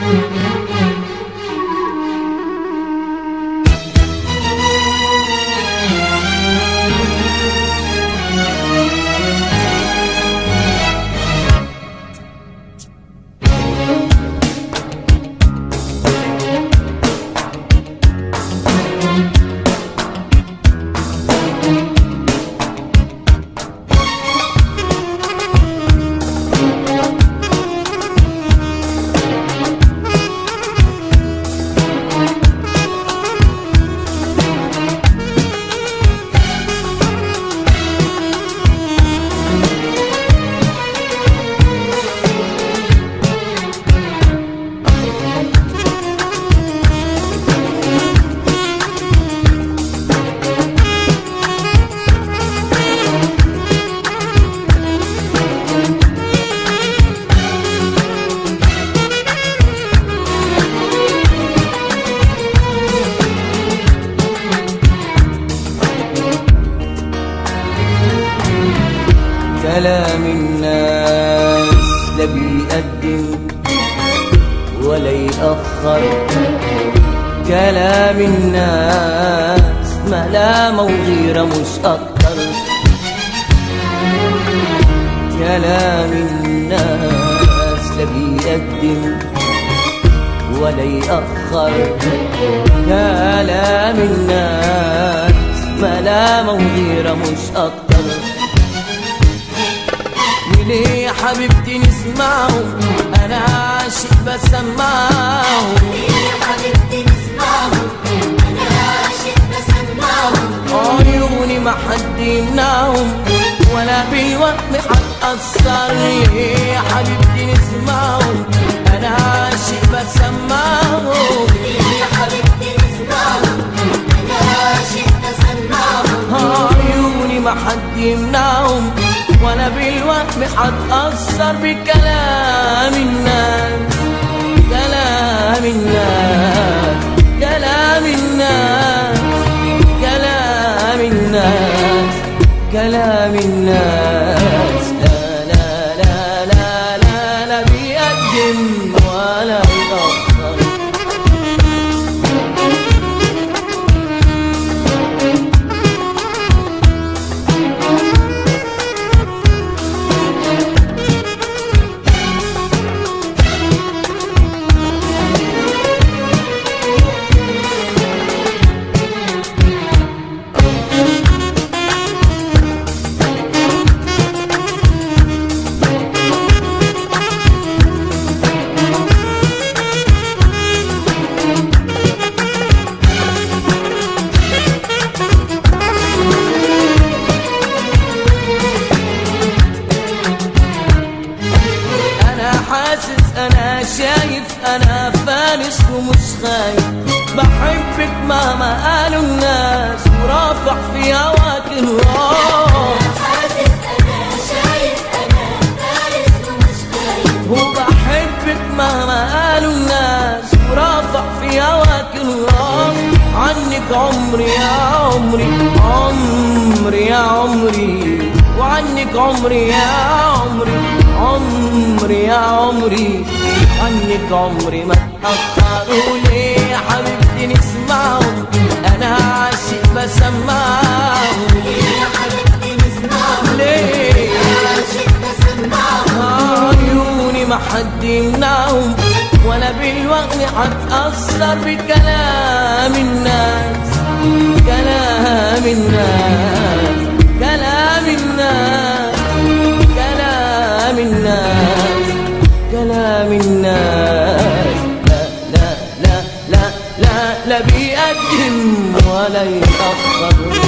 كلام الناس لا بيقدم ولا يأخر كلام الناس ملامة وغيرة مش أكتر كلام الناس لا بيقدم ولا يأخر كلام الناس ملامة وغيرة مش أكتر وليه يا حبيبتي نسمعهم انا عاشق بسمعهم يا حبيبتي نسمعهم انا عاشق بسمعهم عيوني ما حد يمنعهم ولا بالوهم هتأثر ليه يا حبيبتي نسمعهم انا عاشق بسمعهم يا حبيبتي نسمعهم انا عاشق بسمعهم عيوني ما حد يمنعهم ولا بالوهم هتأثر بكلام الناس كلام الناس كلام الناس كلام الناس كلام الناس لا لا لا لا لا لا بيقدم ولا يأخر انا حاسس انا شايف انا فارس ومش خايف بحبك مهما قالوا الناس ورافع في هواك الراس حاسس انا شايف انا فارس ومش خايف وبحبك مهما قالوا الناس ورافع في هواك الراس عنك عمري يا عمري عمري يا عمري وعنك عمري يا عمري عمري يا عمري عنك عمري ما تأخروا ليه يا حبيبتي نسمعهم أنا عاشق بسمعهم يا حبيبتي نسمعهم ليه عاشق بسمعهم عيوني ما حد يمنعهم ولا بالوقت هتأثر بكلام الناس كلام الناس كلام الناس كلام الناس كلام الناس لا لا لا لا لا لا بيقدم ولا يأخر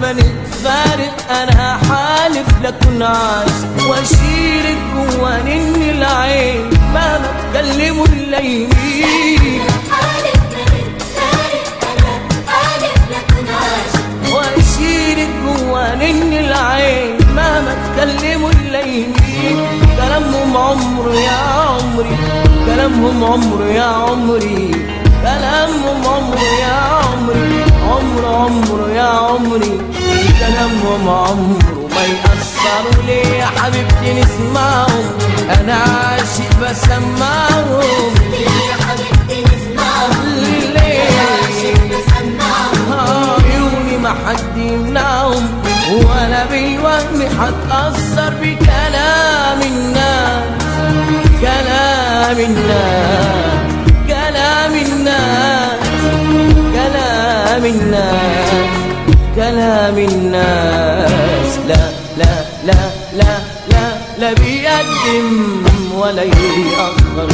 ما نتفارق انا حالف لكن عاشق واشيلك جوا نن العين ما بتكلموا الا يمين حالف ما نتفارق أنا حالف لكن عاشق واشيلك جوا نن العين مهما اتكلموا الا يمين كلامهم عمر يا عمري كلامهم عمر يا عمري كلامهم عمر يا عمري عمر عمر يا عمري كلامهم عمره ما يأثروا ليه يا حبيبتي نسمعهم انا عاشق بسمعهم يا حبيبتي نسمعهم ليه عاشق بسمعهم عيوني ما حد يمنعهم ولا بالوهم هتأثر بكلام الناس كلام الناس كلام الناس كلام الناس كلام الناس لا لا لا لا لا لا بيقدم ولا يأخر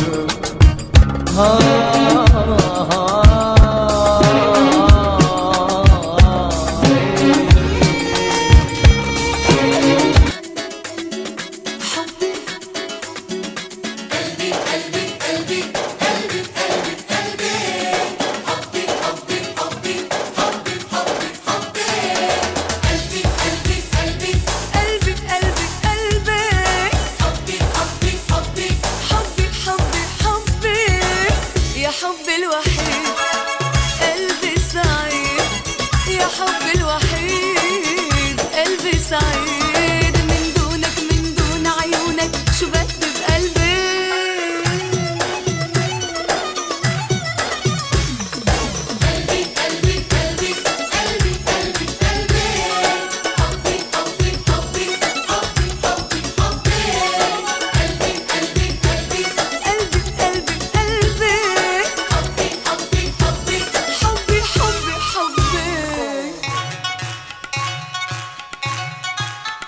قلبي قلبي قلبي حبي حبي حبي يا حبي الوحيد قلبي سعيد يا حبي الوحيد قلبي سعيد من دونك من دون عيونك شو بكتب قلبي قلبي قلبي قلبي حبي حبي حبي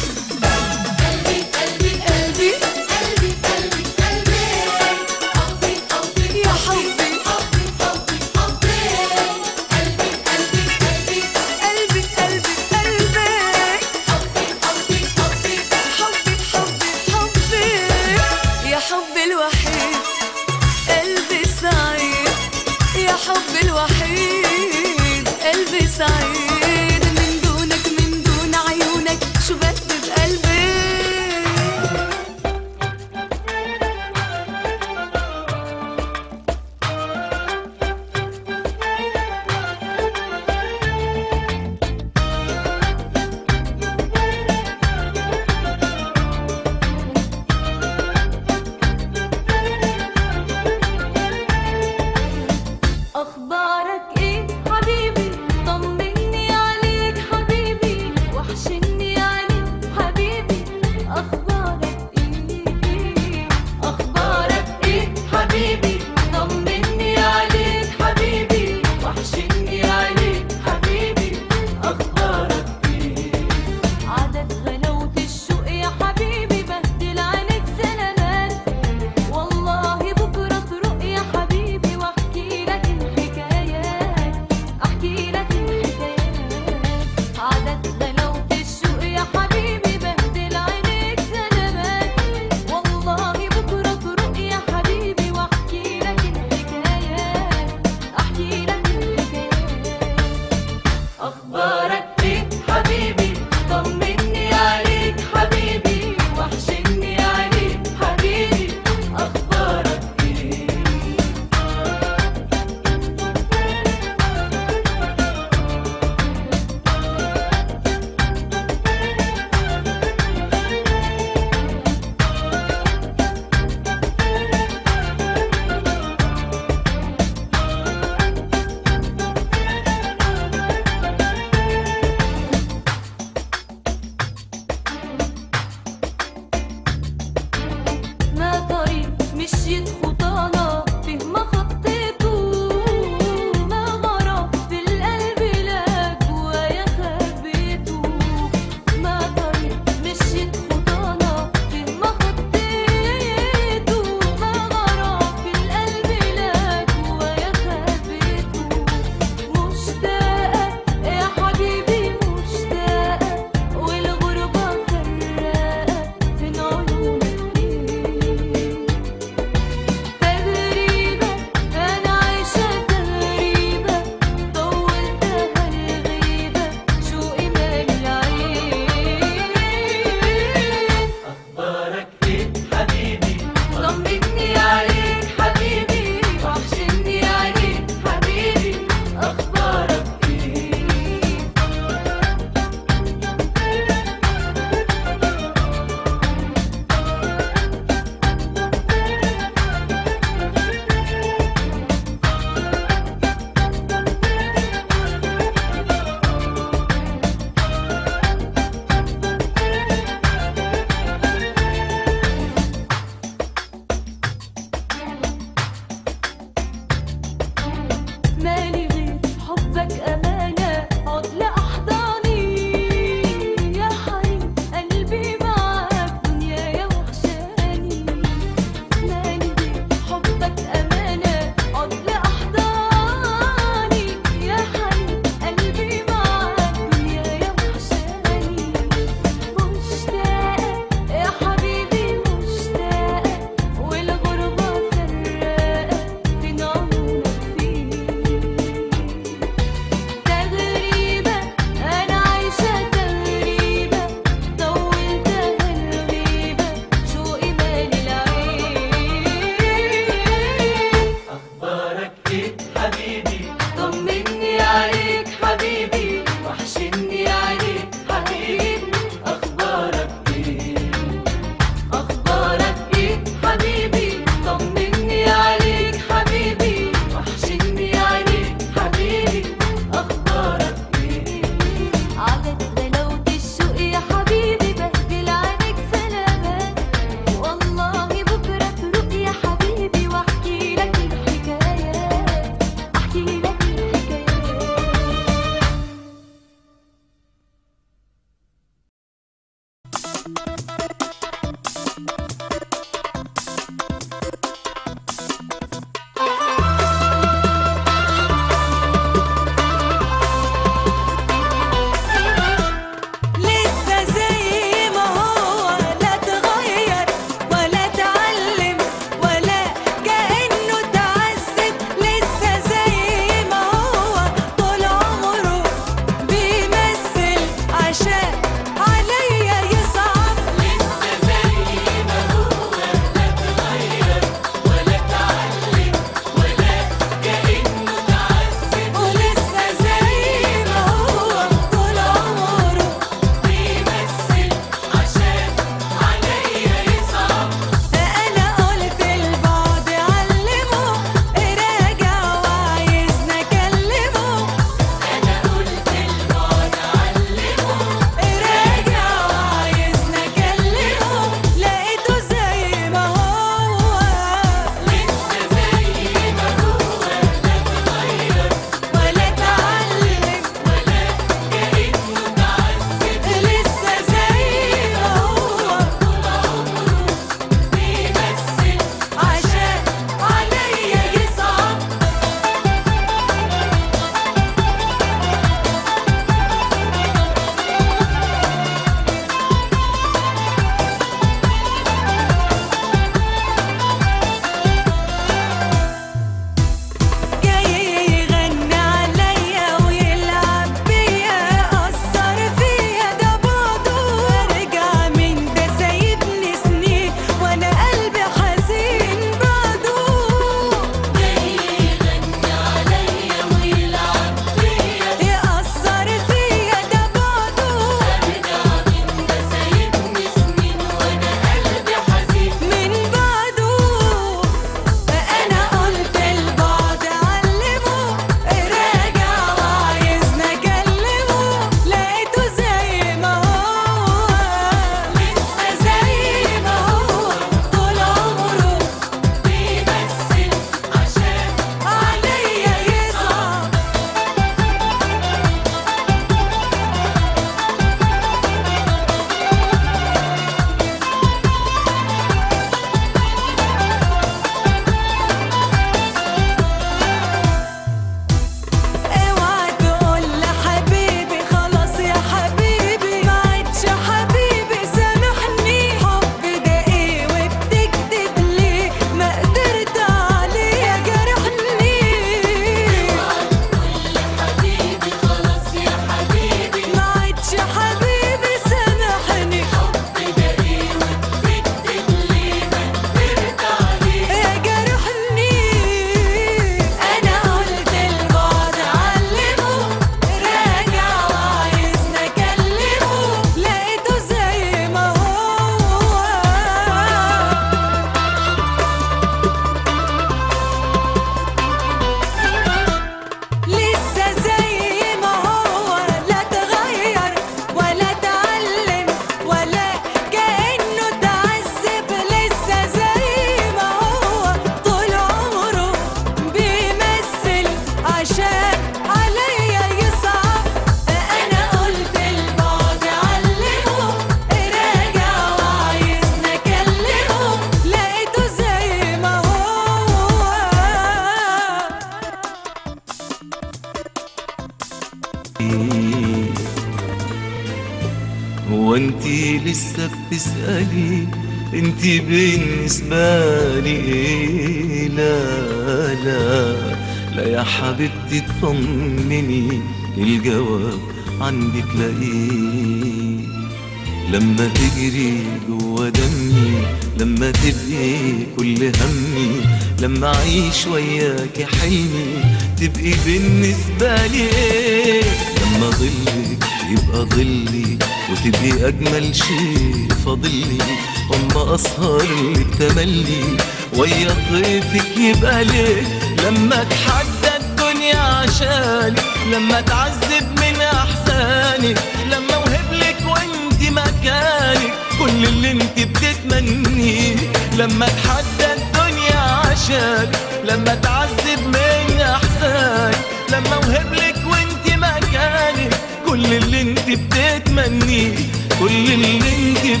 هو انتي لسه بتسألي انتي بالنسبة لي ايه لا لا لا يا حبيبتي اطمني الجواب عندك لاقيه لما تجري جوا دمي لما تبقي كل همي لما اعيش وياك حلمي تبقي بالنسبة لي ايه لما ظلك يبقى ظلي وتبقي اجمل شيء فاضلي اما اسهر لك تملي ويا طيفك يبقى ليه لما اتحدى الدنيا عشانك لما اتعذب من احسانك لما اوهب لك وانت مكانك كل اللي انت بتتمنيه لما اتحدى الدنيا عشانك لما اتعذب من احسانك لما اوهب لك وانت مكانك كل اللي انت بتتمنيه كل اللي انت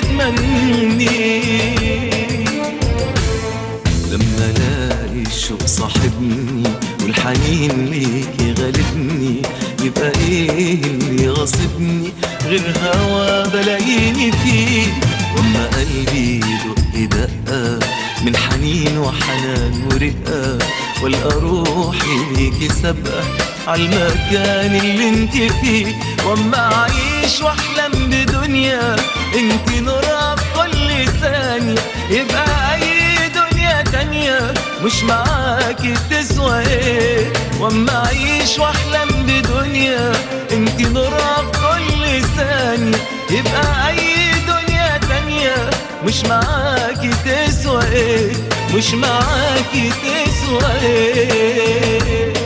بتتمنيه لما الاقي الشوق صاحبني والحنين ليكي غالبني يبقى ايه اللي غاصبني غير هوا بلاقيني فيه واما قلبي يدق دقة من حنين وحنان ورقة والقى روحي ليكي سابقة عالمكان اللي انت فيه واما اعيش واحلم بدنيا انت نورها في كل ثانية يبقى اي دنيا تانية مش معاكي تسوى ايه واما اعيش واحلم بدنيا انت نورها في كل ثانية يبقى اي دنيا تانية مش معاكي تسوى ايه مش معاكي تسوى ايه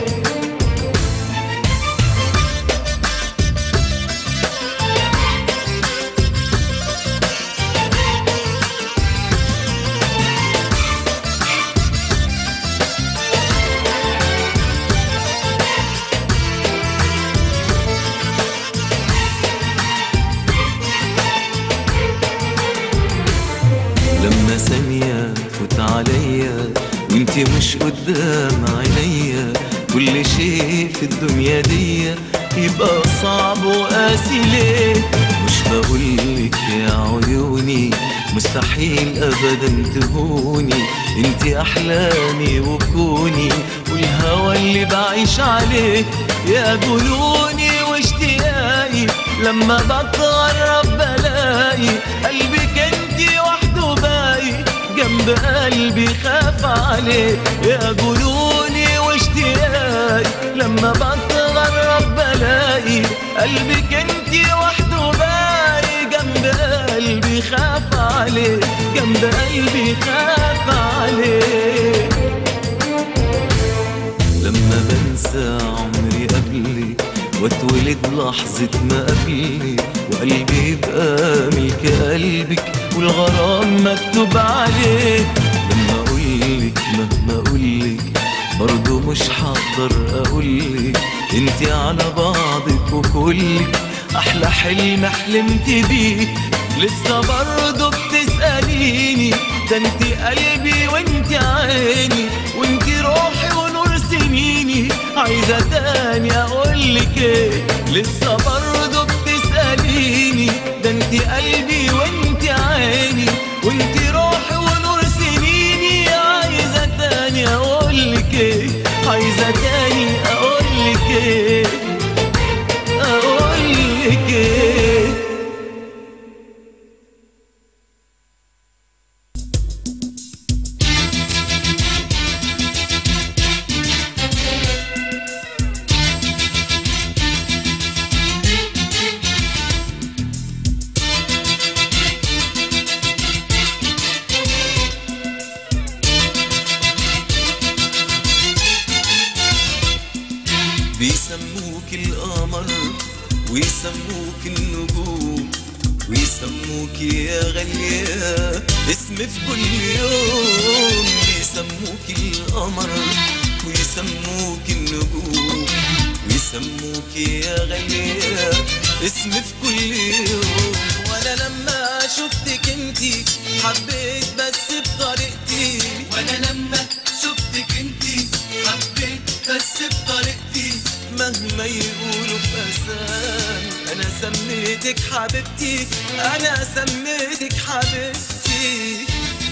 لما ثانية تفوت عليا وانتي مش قدام عينيا كل شيء في الدنيا دي يبقى صعب وقاسي ليه مش بقولك يا عيوني مستحيل ابدا تهوني انتي احلامي وكوني والهوى اللي بعيش عليه يا جنوني واشتياقي لما بتغرب بلاقي قلبك انتي وحده باقي جنب قلبي خاف عليه يا جنوني واشتياقي لما بتغرب بلاقي قلبك انتي وحده باقي جنب قلبي خاف عليه جنب قلبي خاف عليه لما بنسى عمري قبلك واتولد لحظة ما قبلك وقلبي يبقى ملك قلبك والغرام مكتوب عليه لما اقولك مهما اقولك برضو مش هقدر اقولك انتي على بعضك وكلك احلى حلم حلمت بيه لسه برضو بتسأليني ده انتي قلبي وانتي عيني وانتي روحي ونور سنيني عايزة تاني اقولك ايه لسه برضو بتسأليني ده انتي قلبي وانتي عيني وانتي روحي ونور سنيني عايزة تاني اقولك ايه عايزة تاني اقولك ايه اقولك ايه بيسموك القمر ويسموك النجوم ويسموك يا غالية اسم في كل يوم بيسموك القمر ويسموك النجوم ويسموك يا غالية اسم في كل يوم وانا لما شفتك انتي حبيت بس بطريقتي وانا لما شفتك انتي حبيت بس بطريقتي مهما يقولوا في أسام أنا سميت سميتك حبيبتي انا سميتك حبيبتي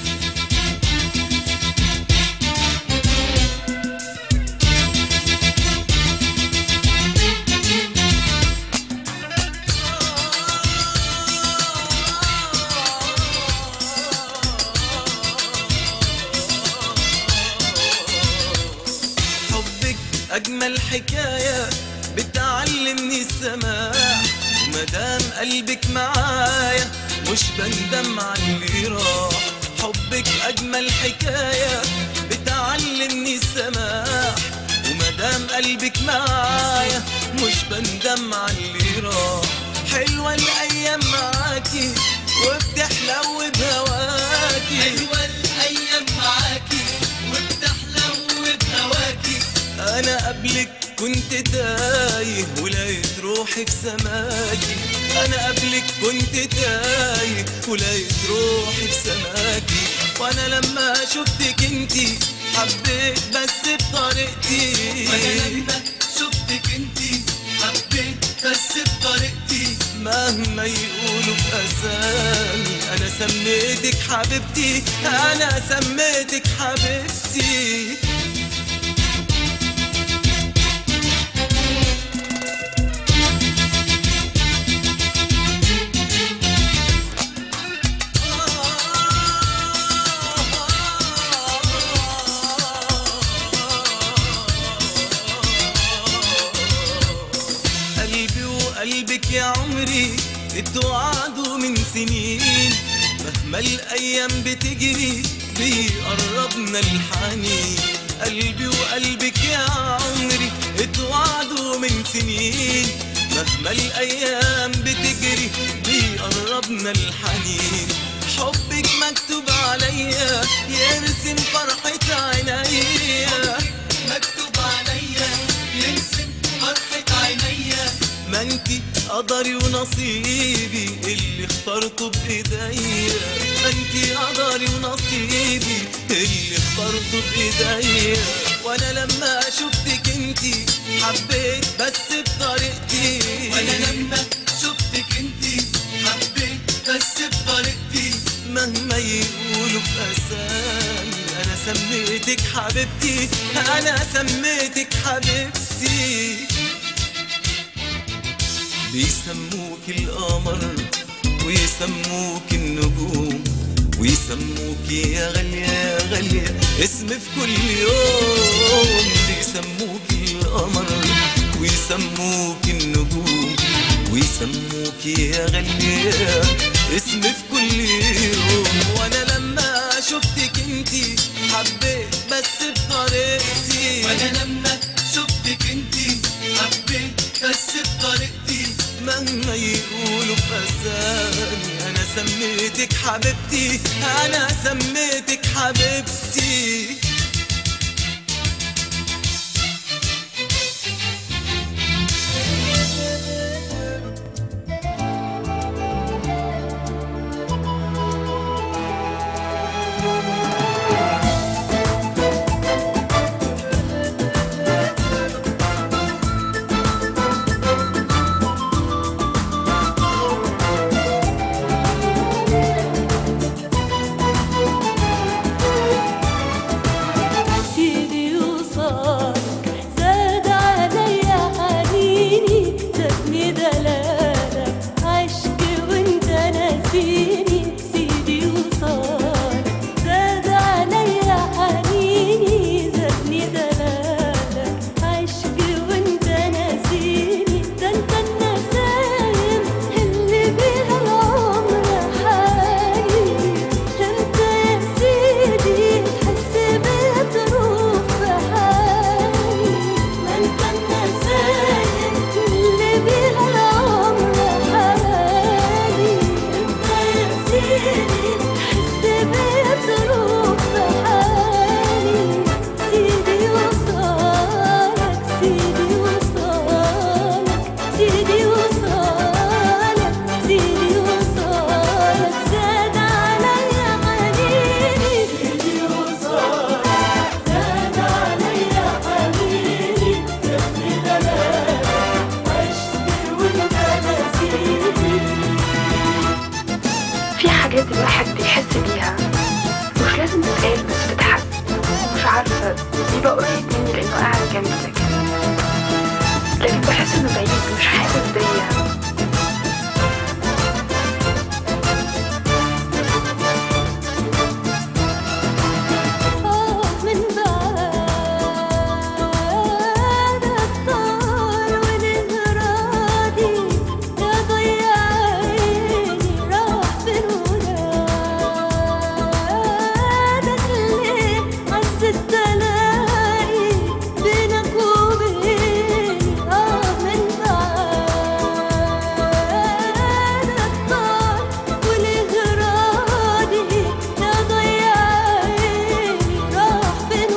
حبك أجمل حكاية بتعلمني السماع ومدام قلبك معايا مش بندم على اللي راح حبك أجمل حكاية بتعلمني السماح ومدام قلبك معايا مش بندم على اللي راح حلوة الأيام معاكي وبتحلو بهواكي حلوة الأيام معاكي وبتحلو بهواكي انا قبلك كنت تايه ولقيت روحي في سماكي انا قبلك كنت تايه ولقيت روحي في سماكي وانا لما شفتك انتي حبيت بس بطريقتي وانا لما شفتك انتي حبيت بس بطريقتي مهما يقولوا في اسامي انا سميتك حبيبتي انا سميتك حبيبتي قلبي وقلبك يا عمري اتوعدوا من سنين مهما الايام بتجري بيقربنا الحنين قلبي وقلبك يا عمري اتوعدوا من سنين مهما الايام بتجري بيقربنا الحنين حبك مكتوب عليا يرسم فرحة عينيا مكتوب عليا يرسم فرحة عينيا ما انتي قدري ونصيبي اللي اخترته بايديا ما انتي قدري ونصيبي اللي اخترته بايديا وانا لما شفتك انتي حبيت بس بطريقتي وانا لما شفتك انتي حبيت بس بطريقتي مهما يقولوا في اسامي انا سميتك حبيبتي انا سميتك حبيبتي بيسموك القمر ويسموك النجوم ويسموك يا غالية يا غالية اسم في كل يوم بيسموك القمر ويسموك النجوم ويسموك يا غالية اسم في كل يوم وانا لما شفتك انتي حبيت بس بطريقتي وانا لما شفتك انتي حبيت بس بطريقتي مهما يقولوا في اسامي انا سميتك حبيبتي انا سميتك حبيبتي سيدي وصالك زاد عليا حنيني زادني دلالك عشقي وانت ناسيني سيدي وصالك زاد عليا حنيني زادني دلالك عشقي وانت ناسيني ده انت النسايم اللي بيها العمر حالي انت يا سيدي تحس بظروف حالي ما انت النسايم اللي بيها العمر حالي انت يا حاجات الواحد بيحس بيها مش لازم تتقال بس بتحس مش عارفة بيبقى قريب مني لأنه قاعد جنبي لكن لكن بحس إنه بعيد مش حاسس بيا آه من بعدك طال ونهرادي يا ضيع عيني راح فين ولادك ليه عزت تلاقي بينك وبيني آه من بعدك طال ونهرادي يا ضيع عيني راح فين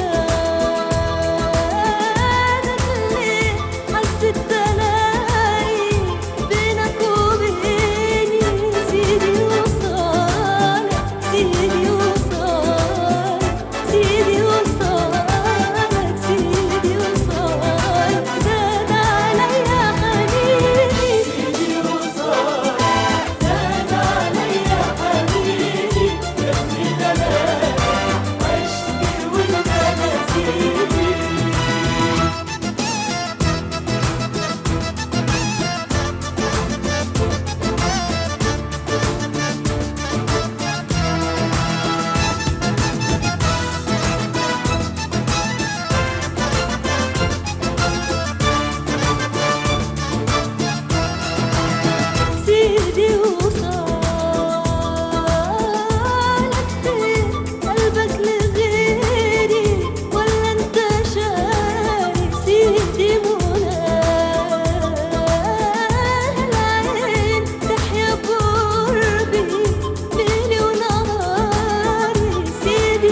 ولادك ليه عزت تلاقي بينك وبيني سيدي وصالك سيدي وصالك سيدي وصالك سيدي وصالك زاد عليا حنيني سيدي وصالك زاد عليا حنيني جنبي دلالك عشقي وانت نسيني سيدي وصالك فين قلبك لغيري ولا انت شاري سيدي مناه العين تحيا بقربي ليلي ونهاري سيدي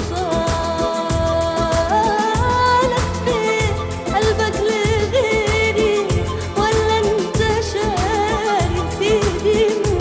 وصالك فين قلبك لغيري ولا انت شاري سيدي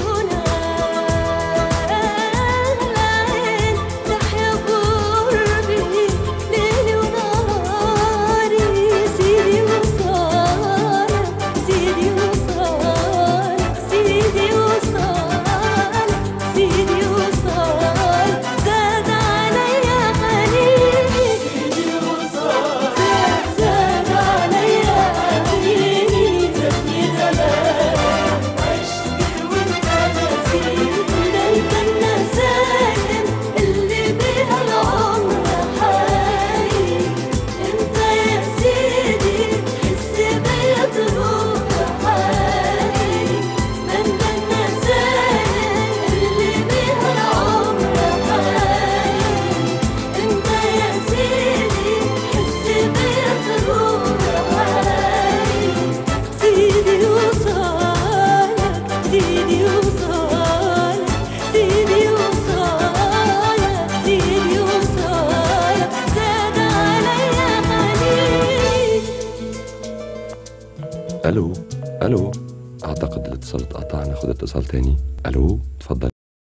مناه العين تحيا بقربي ليلي ونهاري سيدي وصالك سيدي وصالك سيدي وصالك سيدي وصالك زاد عليا حنيني سيدي وصالك زاد عليا حنيني زادني دلالك عشقي وانت نسيني ده انت النسايم اللي بيها العمر حالي انت يا سيدي تحس بيا تروح حالي ده انت النسايم اللي بيها العمر حالي انت يا سيدي تحس بيا تروح حالي سيدي وصالك سيدي وصالك سيدي وصالك سيدي وصالك زاد عليا حنين الو الو اعتقد الاتصال اتقطع ناخد اتصال تاني الو اتفضل